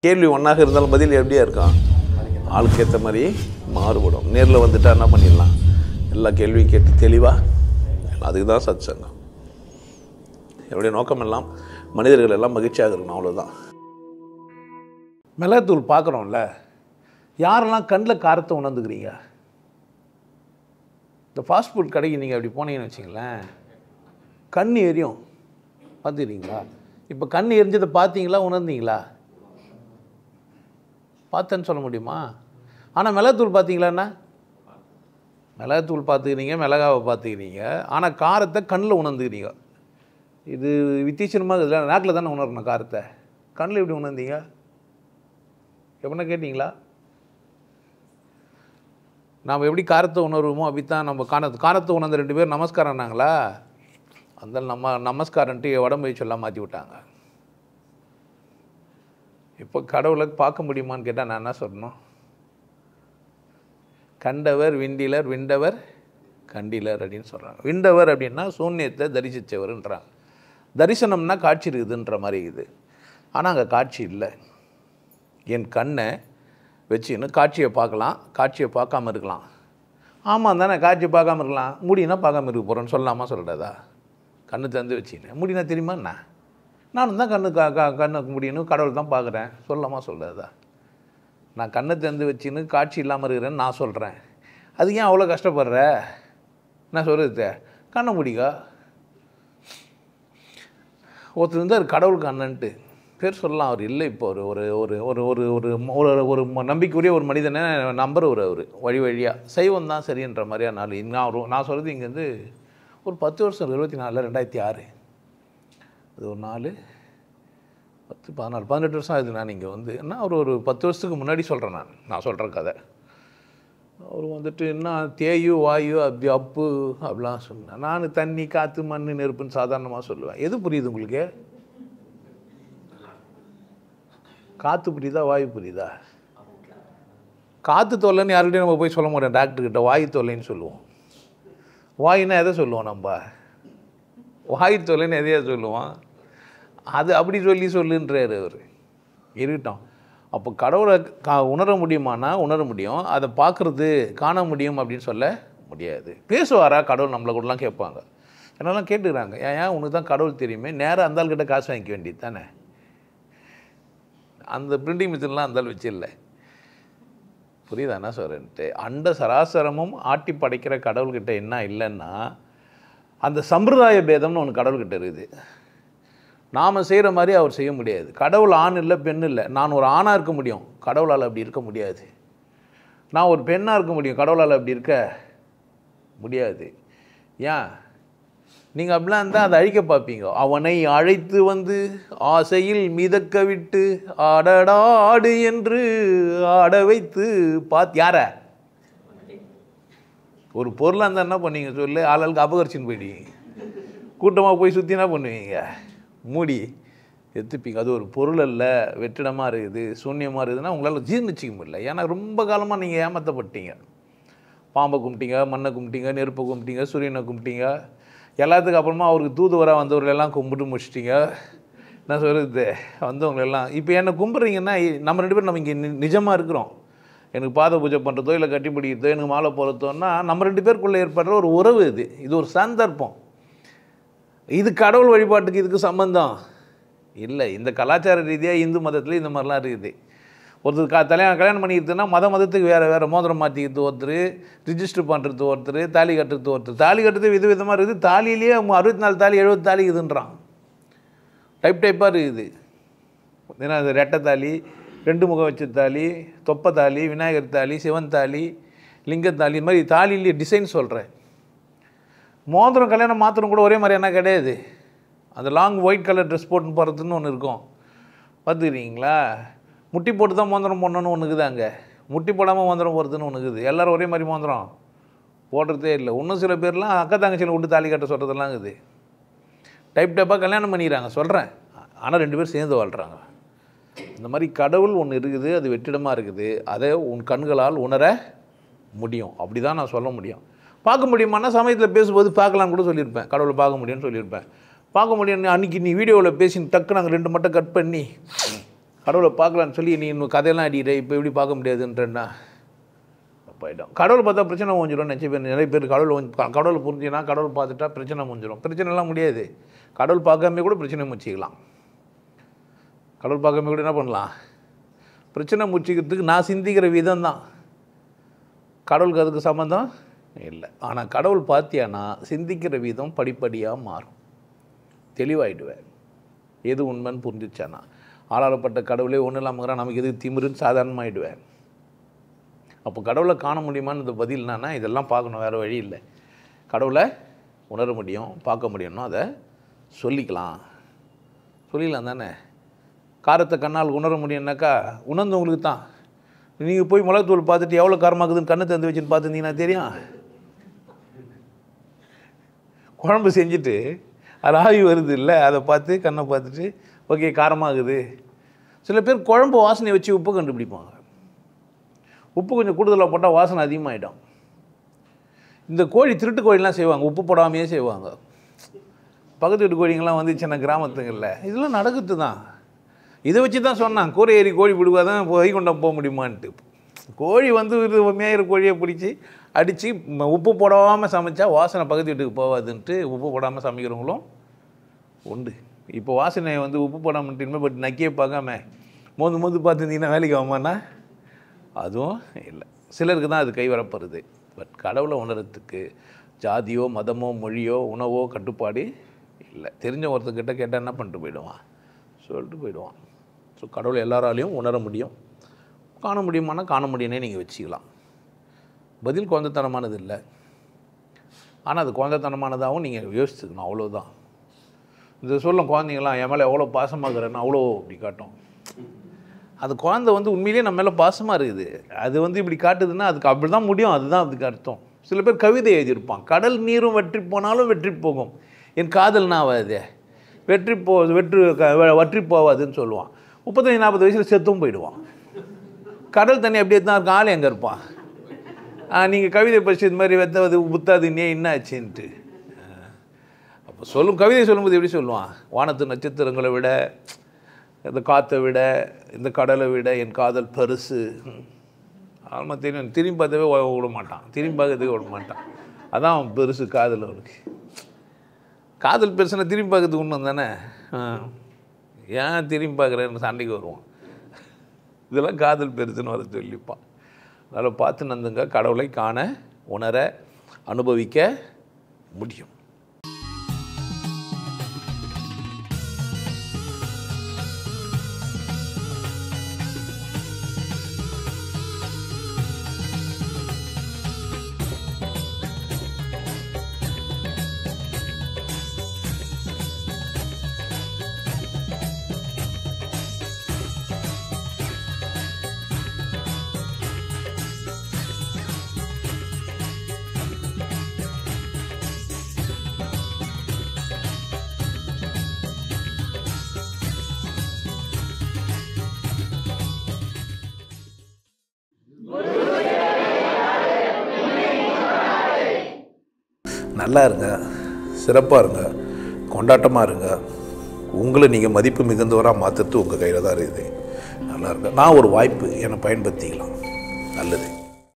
கேள்வி ஒன்றாக இருந்தாலும் பதில் எப்படியா இருக்கும் ஆளுக்கு ஏற்ற மாதிரி மாறுபடும் நேரில் வந்துட்டா என்ன பண்ணிடலாம் எல்லா கேள்வியும் கேட்டு தெளிவாக அதுக்கு தான் சத் சங்கம் என்னுடைய நோக்கம் எல்லாம் மனிதர்கள் எல்லாம் மகிழ்ச்சியாக இருக்கணும் அவ்வளோதான் மிளகுத்தூள் பார்க்குறோம்ல யாரெல்லாம் கண்ணில் காரத்தை உணர்ந்துக்கிறீங்க இந்த ஃபாஸ்ட் ஃபுட் கடைக்கு நீங்கள் அப்படி போனீங்கன்னு வச்சிங்களேன் கண் எரியும் பார்த்துக்கிறீங்களா இப்போ கண் எரிஞ்சதை பார்த்தீங்களா உணர்ந்தீங்களா பார்த்தேன்னு சொல்ல முடியுமா ஆனால் மிளகுத்தூள் பார்த்தீங்களாண்ணா மிளகுத்தூள் பார்த்துக்கிறீங்க மிளகாவை பார்த்துக்கிறீங்க ஆனால் காரத்தை கண்ணில் உணர்ந்துக்கிறீங்க இது வித்தியாசமாக இருக்குதுல்ல நாக்கில் தானே உணரணும் காரத்தை கண்ணில் எப்படி உணர்ந்தீங்க எப்படின்னா கேட்டிங்களா நாம் எப்படி காரத்தை உணர்வோமோ அப்படித்தான் நம்ம கார காரத்தை உணர்ந்த ரெண்டு பேர் நமஸ்காரம்னாங்களா அந்த நம்ம நமஸ்காரன்ட்டு உடம்பு சொல்லலாம் மாற்றி விட்டாங்க இப்போ கடவுளை பார்க்க முடியுமான்னு கேட்டால் நான் என்ன சொல்லணும் கண்டவர் விண்டிலர் விண்டவர் கண்டிலர் அப்படின்னு சொல்கிறாங்க விண்டவர் அப்படின்னா சூன்யத்தை தரிசித்தவர்ன்றாங்க தரிசனம்னா காட்சி இருக்குதுன்ற மாதிரி இருக்குது ஆனால் அங்கே காட்சி இல்லை என் கண்ணை வச்சுன்னு காட்சியை பார்க்கலாம் காட்சியை பார்க்காம இருக்கலாம் ஆமாம் தானே காட்சி பார்க்காம இருக்கலாம் முடினா பார்க்காம இருக்க போகிறேன்னு சொல்லலாமா சொல்கிறதா கண்ணு திறந்து வச்சுன்னு முடினா தெரியுமா என்ன நானும் தான் கண்ணு கா கா கண்ணுக்கு முடியணும் கடவுள் தான் பார்க்குறேன் சொல்லலாமா சொல்கிறதா நான் கண்ணை திறந்து வச்சுன்னு காட்சி இல்லாமல் இருக்கிறேன்னு நான் சொல்கிறேன் அது ஏன் அவ்வளோ கஷ்டப்படுற நான் சொல்கிறது கண்ணை முடிக்கா ஒருத்தர் இருந்தார் கடவுளுக்கு அண்ணன்ட்டு பேர் சொல்லலாம் அவர் இல்லை இப்போ ஒரு ஒரு ஒரு ஒரு ஒரு ஒரு ஒரு ஒரு ம- நம்பிக்கையுரிய ஒரு மனிதனை நம்புறவர் அவர் வழி வழியாக சைவம் தான் சரின்ற மாதிரியா நாள் நான் ஒரு நான் சொல்கிறது இங்கேருந்து ஒரு பத்து வருஷம் இருபத்தி நாலில் ரெண்டாயிரத்தி ஆறு அது ஒரு நாலு பத்து பதினாலு பதினெட்டு வருஷம் ஆகுது நான் இங்கே வந்து என்ன ஒரு ஒரு பத்து வருஷத்துக்கு முன்னாடி சொல்கிறேன் நான் நான் சொல்கிற கதை அவர் வந்துட்டு என்ன தேயு வாயு அப்படி அப்பு அப்படிலாம் சொன்னேன் நான் தண்ணி காற்று மண் நெருப்புன்னு சாதாரணமாக சொல்லுவேன் எது புரியுது உங்களுக்கு காற்று புரியுதா வாயு புரியுதா காற்று தொல்லைன்னு யாருக்கிட்டையும் நம்ம போய் சொல்ல மாட்டோம் டாக்டர்கிட்ட வாயு தொல்லைன்னு சொல்லுவோம் வாயுன்னா எதை சொல்லுவோம் நம்ம வாயு தொல்லைன்னு எதையா சொல்லுவோம் அது அப்படி சொல்லி சொல்லுன்றாரு அவர் இருக்கட்டும் அப்போ கடவுளை கா உணர முடியுமானா உணர முடியும் அதை பார்க்குறது காண முடியும் அப்படின்னு சொல்ல முடியாது பேசுவாரா கடவுள் நம்மளை கூடலாம் கேட்பாங்க என்னெல்லாம் கேட்டுக்கிறாங்க ஏன் ஏன் உனக்கு தான் கடவுள் தெரியுமே நேராக அந்த ஆள்கிட்ட காசு வாங்கிக்க வேண்டியது தானே அந்த பிரிண்டிங் மிஷின்லாம் அந்த ஆள் வச்சில்ல புரியுதா என்ன சொல்கிறேன்ட்டு அண்ட சராசரமும் ஆட்டி படைக்கிற கடவுள்கிட்ட என்ன இல்லைன்னா அந்த சம்பிரதாய பேதம்னு ஒன்று கடவுள்கிட்ட இருக்குது நாம் செய்கிற மாதிரி அவர் செய்ய முடியாது கடவுள் ஆண் இல்லை பெண் இல்லை நான் ஒரு ஆணாக இருக்க முடியும் கடவுளால் அப்படி இருக்க முடியாது நான் ஒரு பெண்ணாக இருக்க முடியும் கடவுளால் அப்படி இருக்க முடியாது ஏன் நீங்கள் அப்படிலாம் இருந்தால் அதை அழிக்க பார்ப்பீங்க அவனை அழைத்து வந்து ஆசையில் மிதக்க விட்டு ஆடடா ஆடு என்று ஆட வைத்து பாத் யார ஒரு பொருளாக இருந்தால் என்ன பண்ணுவீங்க சொல்லு ஆளாளுக்கு அபகரிச்சின்னு போயிடுவீங்க கூட்டமாக போய் சுற்றி என்ன பண்ணுவீங்க மூடி எடுத்துப்பீங்க அது ஒரு பொருள் அல்ல வெற்றிடமாக இருக்குது சூன்யமாக இருக்குதுன்னா உங்களால் ஜீர்ணிச்சிக்க முடியல ஏன்னா ரொம்ப காலமாக நீங்கள் ஏமாற்றப்பட்டீங்க பாம்பை கும்பிட்டீங்க மண்ணை கும்பிட்டீங்க நெருப்பை கும்பிட்டீங்க சூரியனை கும்பிட்டீங்க எல்லாத்துக்கு அப்புறமா அவருக்கு தூதுவராக வந்தவர்களெல்லாம் கும்பிட்டு முடிச்சிட்டீங்க நான் சொல்கிறது வந்தவங்களெல்லாம் இப்போ என்னை கும்பிட்றீங்கன்னா நம்ம ரெண்டு பேரும் நம்ம இங்கே நிஜமாக இருக்கிறோம் எனக்கு பாத பூஜை பண்ணுறதோ இல்லை கட்டி பிடிக்கிறதோ எனக்கு மாலை போகிறதோன்னா நம்ம ரெண்டு பேருக்குள்ளே ஏற்படுற ஒரு உறவு இது இது ஒரு சந்தர்ப்பம் இது கடவுள் வழிபாட்டுக்கு இதுக்கு சம்பந்தம் இல்லை இந்த கலாச்சார ரீதியாக இந்து மதத்தில் இந்த மாதிரிலாம் இருக்குது ஒருத்தர் க கல்யாணம் கல்யாணம் பண்ணிக்கிறதுனா மத மதத்துக்கு வேறு வேறு மோதிரம் மாற்றிக்கிறது ஒருத்தர் ரிஜிஸ்டர் பண்ணுறது ஒருத்தர் தாலி கட்டுறது ஒருத்தர் தாலி கட்டுறது வித விதமாக இருக்குது தாலியிலேயே அறுபத்தி நாலு தாலி எழுபது தாலி இதுன்றான் டைப் டைப்பாக இருக்குது ஏன்னா அது ரெட்டை தாலி ரெண்டு முகம் வச்ச தாலி தொப்பை தாலி விநாயகர் தாலி சிவன் தாலி லிங்கத்தாலி இது மாதிரி தாலிலேயே டிசைன் சொல்கிறேன் மோதிரம் கல்யாணம் மாத்திரம் கூட ஒரே மாதிரி என்ன கிடையாது அந்த லாங் ஒயிட் கலர் ட்ரெஸ் போட்டுன்னு போகிறதுன்னு ஒன்று இருக்கும் பார்த்துக்கிறீங்களா முட்டி போட்டு தான் மோதிரம் போடணுன்னு ஒன்று இருக்குது அங்கே முட்டி போடாமல் மோதிரம் போகிறதுன்னு ஒன்று இருக்குது எல்லோரும் ஒரே மாதிரி மோதிரம் போடுறதே இல்லை இன்னும் சில பேர்லாம் அக்கா தங்கச்சியில் விட்டு தாலி கட்ட சொல்கிறதெல்லாம் இருக்குது டைப் டைப்பாக கல்யாணம் பண்ணிக்கிறாங்க சொல்கிறேன் ஆனால் ரெண்டு பேரும் சேர்ந்து வாழ்கிறாங்க இந்த மாதிரி கடவுள் ஒன்று இருக்குது அது வெற்றிடமாக இருக்குது அதை உன் கண்களால் உணர முடியும் அப்படி தான் நான் சொல்ல முடியும் பார்க்க முடியுமானா சமயத்தில் பேசும்போது பார்க்கலாம்னு கூட சொல்லியிருப்பேன் கடவுளை பார்க்க முடியும்னு சொல்லியிருப்பேன் பார்க்க முடியும் அன்றைக்கி நீ வீடியோவில் பேசி டக்கு நாங்கள் ரெண்டு மட்டும் கட் பண்ணி கடவுளை பார்க்கலான்னு சொல்லி நீ இன்னும் கதையெல்லாம் அடிக்கிற இப்போ எப்படி பார்க்க முடியாதுன்றேன்னா போயிடும் கடவுளை பார்த்தா பிரச்சனை முடிஞ்சிடும் நினச்சி பேர் நிறைய பேர் கடவுள் வந்து- கடவுளை புரிஞ்சுனா கடவுள் பார்த்துட்டா பிரச்சனை முடிஞ்சிடும் பிரச்சனைலாம் முடியாது கடவுள் பார்க்காம கூட பிரச்சனை முடிச்சிக்கலாம் கடவுள் பார்க்காம கூட என்ன பண்ணலாம் பிரச்சனை முடிச்சிக்கிறதுக்கு நான் சிந்திக்கிற விதம் தான் கடவுளுக்கு அதுக்கு சம்மந்தம் இல்லை ஆனால் கடவுள் பார்த்தியானா சிந்திக்கிற விதம் படிப்படியாக மாறும் தெளிவாயிடுவேன் எது உண்மைன்னு புரிஞ்சிச்சானா ஆளாளப்பட்ட கடவுளே ஒன்றும் இல்லாமங்கிறான் நமக்கு எது திமிருன்னு சாதாரணமாகிடுவேன் அப்போ கடவுளை காண முடியுமான்னு இந்த பதில் என்னன்னா இதெல்லாம் பார்க்கணும் வேறு வழி இல்லை கடவுளை உணர முடியும் பார்க்க முடியும்னா அதை சொல்லிக்கலாம் சொல்லிடலாம் தானே காரத்தை கண்ணால் உணர முடியும்னாக்கா உணர்ந்தவங்களுக்கு தான் நீங்கள் போய் மிளகுத்தூள் பார்த்துட்டு எவ்வளோ காரமாக்குதுன்னு கண்ணை திறந்து வச்சுன்னு பார்த்துருந்தீங்கன்னா தெரியும் குழம்பு செஞ்சுட்டு அது ஆவி வருது இல்லை அதை பார்த்து கண்ணை பார்த்துட்டு ஓகே காரமாகுது சில பேர் குழம்பு வாசனை வச்சு உப்பு கண்டுபிடிப்பாங்க உப்பு கொஞ்சம் கூடுதலாக போட்டால் வாசனை அதிகமாகிடும் இந்த கோழி திருட்டு கோழிலாம் செய்வாங்க உப்பு போடாமையே செய்வாங்க பக்கத்து வீட்டு கோழிங்கெல்லாம் வந்து சின்ன கிராமத்துங்களில் இதெல்லாம் நடக்குது தான் இதை வச்சு தான் சொன்னான் கூரை ஏறி கோழி பிடிக்காதான் தான் வைகுண்டம் போக முடியுமான்ட்டு கோழி வந்து இது மேயிற கோழியை பிடிச்சி அடித்து உப்பு போடாமல் சமைச்சா வாசனை பக்கத்து வீட்டுக்கு போகாதுன்ட்டு உப்பு போடாமல் சமைக்கிறவங்களும் உண்டு இப்போ வாசனை வந்து உப்பு போடாமல் இனிமேல் பட் நக்கியே பார்க்காம மோந்து மோந்து பார்த்துருந்தீங்கன்னா வேலைக்கு ஆகுமாண்ணா அதுவும் இல்லை சிலருக்கு தான் அது கை வரப்படுது பட் கடவுளை உணர்றதுக்கு ஜாதியோ மதமோ மொழியோ உணவோ கட்டுப்பாடு இல்லை தெரிஞ்ச ஒருத்தர்கிட்ட கேட்டால் என்ன பண்ணிட்டு போயிடுவான் சொல்லிட்டு போயிடுவான் ஸோ கடவுளை எல்லாராலையும் உணர முடியும் காண முடியுமானா காண முடியும்னே நீங்கள் வச்சுக்கலாம் பதில் குழந்தைத்தனமானது இல்லை ஆனால் அது குழந்தைத்தனமானதாகவும் நீங்கள் யோசிச்சுக்கணும் அவ்வளோதான் இந்த சொல்லும் குழந்தைங்களாம் என் மேலே எவ்வளோ பாசமாகிறேன்னு அவ்வளோ இப்படி காட்டும் அது குழந்தை வந்து உண்மையிலேயே நம்ம மேலே பாசமாக இருக்குது அது வந்து இப்படி காட்டுதுன்னா அதுக்கு அப்படி தான் முடியும் அதுதான் அதுக்கு அர்த்தம் சில பேர் கவிதை எழுதியிருப்பான் கடல் நீரும் வெற்றி போனாலும் வெற்றி போகும் என் காதல் நாவாது வெற்றி போ வெற்றி க- வ- வற்றி போவாதுன்னு சொல்லுவான் முப்பத்தஞ்சு நாற்பது வயசில் செத்தும் போயிடுவான் கடல் தண்ணி அப்படியே தான் இருக்கும் ஆள் எங்கே இருப்பான் நீங்கள் கவிதை படிச்சு இது மாதிரி வெத்தவது புத்தாது நீ என்ன ஆச்சுன்ட்டு அப்போ சொல்லும் கவிதை சொல்லும்போது எப்படி சொல்லுவான் வானத்து நட்சத்திரங்களை விட இந்த காற்றை விட இந்த கடலை விட என் காதல் பெருசு ஆமாம் தெரியும் திரும்பி பார்த்தவே ஓ- விட மாட்டான் திரும்பி பார்க்கறதுக்கு விட மாட்டான் அதான் அவன் பெருசு காதல் அவனுக்கு காதல் பெருசுனா திரும்பி பார்க்கறதுக்கு ஒன்றும் தானே ஆ. ஏன் திரும்பி பார்க்குறேன்னு சண்டைக்கு வருவான் இதெல்லாம் காதல் பெருசுன்னு வர சொல்லிப்பான் அதனால் பார்த்து நந்துங்க கடவுளை காண உணர அனுபவிக்க முடியும் நல்லா இருங்க சிறப்பாக இருங்க கொண்டாட்டமாக இருங்க உங்களை நீங்கள் மதிப்பு மிகுந்தவராக மாற்றுறது உங்கள் கையில் தான் இருக்குது நல்லா இருங்க நான் ஒரு வாய்ப்பு என்னை பயன்படுத்திக்கலாம் நல்லது